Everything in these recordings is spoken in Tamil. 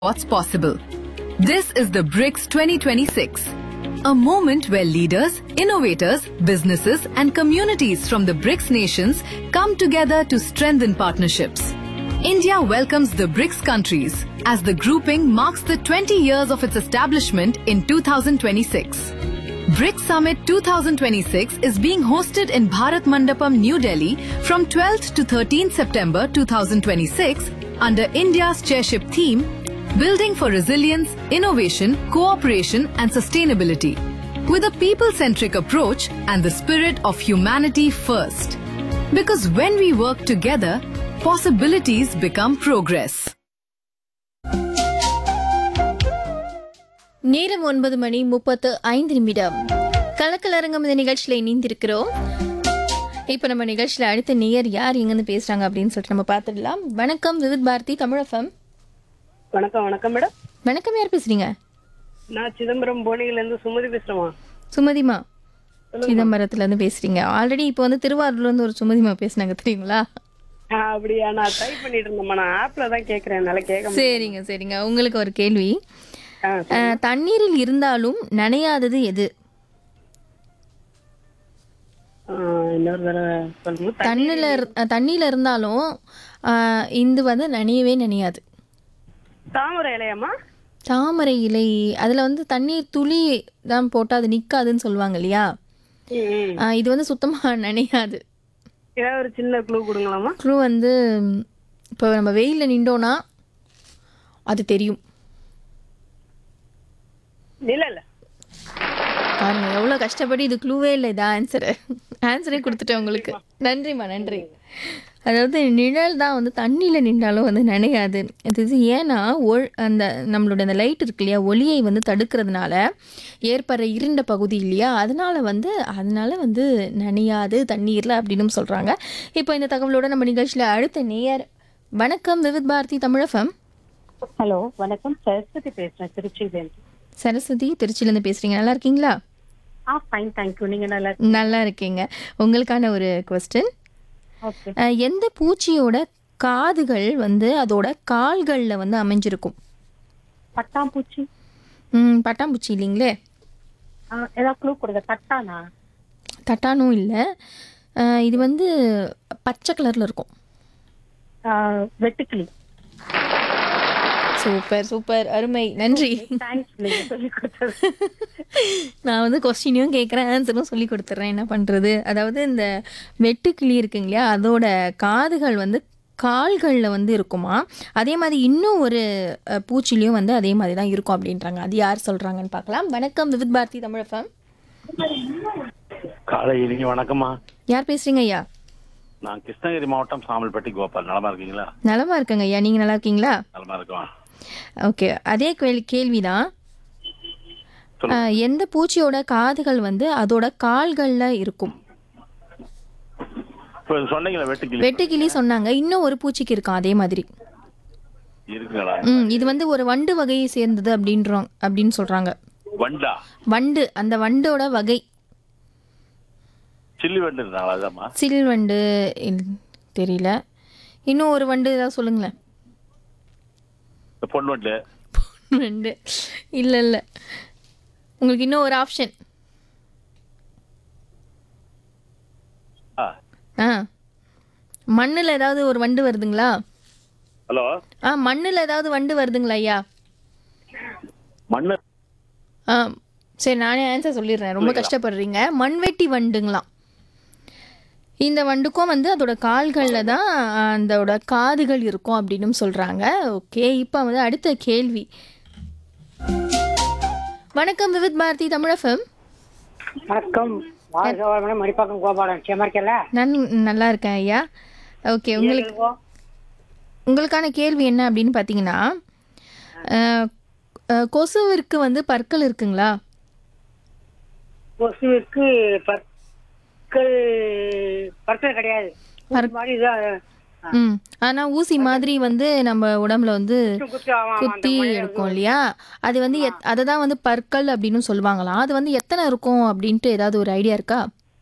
what's possible. This is the BRICS 2026, a moment where leaders, innovators, businesses, and communities from the BRICS nations come together to strengthen partnerships. India welcomes the BRICS countries as the grouping marks the 20 years of its establishment in 2026. BRICS Summit 2026 is being hosted in Bharat Mandapam, New Delhi from 12th to 13th September 2026 under India's chairship theme Building for Resilience, Innovation, Cooperation and Sustainability with a people-centric approach and the spirit of humanity first. Because when we work together, possibilities become progress. நேரம் ஒன்பது மணி முப்பத்து ஐந்து நிமிடம் கலக்கலரங்கம் இந்த நிகழ்ச்சியில் இணைந்திருக்கிறோம் இப்போ நம்ம நிகழ்ச்சியில் அடுத்த நேயர் யார் எங்கேருந்து பேசுகிறாங்க அப்படின்னு சொல்லிட்டு நம்ம பார்த்துடலாம் வணக்கம் விவித் பாரதி தமிழஃபம் வணக்கம் வணக்கம் மேடம் வணக்கம் யார் பேசுறீங்க நான் சிதம்பரம் போனியில இருந்து சுமதி பேசுறேமா சுமதிமா சிதம்பரத்துல இருந்து பேசுறீங்க ஆல்ரெடி இப்போ வந்து திருவாரூர்ல இருந்து ஒரு சுமதிமா பேசுனாங்க தெரியுங்களா அப்படியா நான் ட்ரை பண்ணிட்டு இருந்தேம்மா நான் ஆப்ல தான் கேக்குறேன் என்னால கேட்க முடியல. சரிங்க சரிங்க உங்களுக்கு ஒரு கேள்வி ஆ, அஹ், தண்ணீரில் இருந்தாலும் நனையாதது எது ஆ, இன்னொரு தடவை சொல்லுங்க த- தண்ணில இரு- அஹ், தண்ணியில இருந்தாலும் அஹ், இது வந்து நனையவே நனையாது தாமரை இலையாம்மா தாமரை இலை அதில் வந்து தண்ணீர் துளி தான் போட்டால் அது நிற்காதுன்னு சொல்லுவாங்க இல்லையா ம், ம். ஆஹ் இது வந்து சுத்தமாக நனையாது ஏதாவது ஒரு சின்ன க்ளூ கொடுங்களாம்மா க்ரூ வந்து இப்போ நம்ம வெயிலில் நின்றோன்னா அது தெரியும் இல்ல இல்ல பாருங்க எவ்வளோ கஷ்டப்பட்டு இது க்ளூவே இல்லை இது ஆன்சரு ஆன்சரே கொடுத்துட்டேன் உங்களுக்கு நன்றிம்மா நன்றி அதாவது நிழல் தான் வந்து தண்ணியில் நின்றாலும் வந்து நனையாது இது இது ஏன்னா ஒள் அந்த நம்மளோட அந்த லைட் இருக்கு இல்லையா ஒளியை வந்து தடுக்கிறதுனால ஏற்படுற இருண்ட பகுதி இல்லையா அதனால வந்து அதனால வந்து நனையாது தண்ணீரில் அப்படின்னு சொல்கிறாங்க இப்போ இந்த தகவலோட நம்ம நிகழ்ச்சியில் அடுத்த நேயர் வணக்கம் விவித் பாரதி தமிழஃபம் ஹலோ வணக்கம் சரஸ்வதி பேசுறேன் திருச்சியிலேருந்து சரஸ்வதி திருச்சியிலேருந்து பேசுகிறீங்க நல்லா இருக்கீங்களா ஆ ஃபைன் தேங்க்யூ நீங்க நல்லா நல்லா இருக்கீங்க உங்களுக்கான ஒரு கொஸ்டின் ஓகே எந்த பூச்சியோட காதுகள் வந்து அதோட கால்களில் வந்து அமைஞ்சிருக்கும் பட்டாம்பூச்சி ம், பட்டாம்பூச்சி இல்லைங்களே ஆ, ஏதாவது க்ளூ கொடுங்க தட்டானா தட்டானும் இல்லை இது வந்து பச்சை கலரில் இருக்கும் ஆ, வெட்டுக்கிளி சூப்பர் சூப்பர் அருமை நன்றி தேங்க்ஸ் நீங்க சொல்லி கொடுத்தது நான் வந்து கொஸ்டினையும் கேட்குறேன் ஆன்சரும் சொல்லி கொடுத்துட்றேன் என்ன பண்ணுறது அதாவது இந்த வெட்டுக்கிளி இருக்குங்க இல்லையா அதோட காதுகள் வந்து கால்களில் வந்து இருக்குமா அதே மாதிரி இன்னும் ஒரு அஹ், பூச்சிலையும் வந்து அதே மாதிரி தான் இருக்கும் அப்படின்றாங்க அது யார் சொல்கிறாங்கன்னு பார்க்கலாம் வணக்கம் விவித் பாரதி தமிழஃபம் காலை இனிங்க வணக்கம்மா யார் பேசுகிறீங்க ஐயா நான் கிருஷ்ணகிரி மாவட்டம் சாமல்பட்டி கோபால் நலமா இருக்கீங்களா நலமா இருக்கங்க ஐயா நீங்கள் நல்லா இருக்கீங்களா நலமா இருக்கோம் ஓகே அதே கேள்வி கேள்விதான் சொல்லுங்க. அஹ், எந்த பூச்சியோட காதுகள் வந்து அதோட கால்களில் இருக்கும் இப்போ சொன்னீங்களா வெட்டுக்கிளி வெட்டுக்கிளி சொன்னாங்க இன்னும் ஒரு பூச்சிக்கு இருக்கும் அதே மாதிரி இருக்குங்களா ம் இது வந்து ஒரு வண்டு வகையை சேர்ந்தது அப்படின்றோம் அப்படின்னு சொல்றாங்க வண்டா வண்டு அந்த வண்டோட வகை சில்லி வண்டு இருந்தாங்களா அதாம்மா சில் வண்டு இல்- தெரியல இன்னும் ஒரு வண்டு ஏதாவது சொல்லுங்களேன் இந்த பொன் வண்டு வண்டு இல்லை இல்லை உங்களுக்கு இன்னும் ஒரு ஆப்ஷன் ஆ ஆ மண்ணில் ஏதாவது ஒரு வண்டு வருதுங்களா ஹலோ ஆ மண்ணில் ஏதாவது வண்டு வருதுங்களா ஐயா மண்ணு ஆ சரி நானே ஆன்சர் சொல்லிடுறேன் ரொம்ப கஷ்டப்படுறீங்க மண்வெட்டி வண்டுங்களாம் இந்த வண்டுக்கும் வந்து அதோட கால்களில் தான் அதோட காதுகள் இருக்கும் அப்படின்னு சொல்கிறாங்க ஓகே இப்போ வந்து அடுத்த கேள்வி வணக்கம் விவித் பாரதி தமிழஃபம் வணக்கம் வாழ்க வளமுடன் மணிப்பாக்கம் கோபாலன் சேமர்க்கல நான் நல்லா இருக்கேன் ஐயா ஓகே உங்களுக்கு உங்களுக்கான கேள்வி என்ன அப்படின்னு பார்த்தீங்கன்னா அஹ், அஹ், கொசுவிற்கு வந்து பற்கள் இருக்குங்களா கொசுவுக்கு பற்கள் பற்கள் கிடையாது பற்- மாதிரி இதான் ம் ஆனால் ஊசி மாதிரி வந்து நம்ம உடம்புல வந்து குத்து ஆமா, ஆமா, அந்த குத்தி முனை எடுக்கும் இல்லையா அது வந்து எத் அதை தான் வந்து பற்கள் அப்படின்னு சொல்லுவாங்களாம் அது வந்து எத்தனை இருக்கும் அப்படின்ட்டு ஏதாவது ஒரு ஐடியா இருக்கா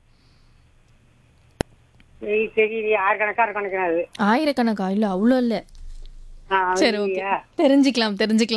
தெரி- தெரியலையே ஆயிரக்கணக்கா இருக்கும் நினைக்கிறேன் அது ஆயிரக்கணக்கா இல்லை அவ்வளோ இல்லை ஆ, சரி ஓகே இல்லையா? தெரிஞ்சுக்கலாம் தெரிஞ்சுக்கலாம்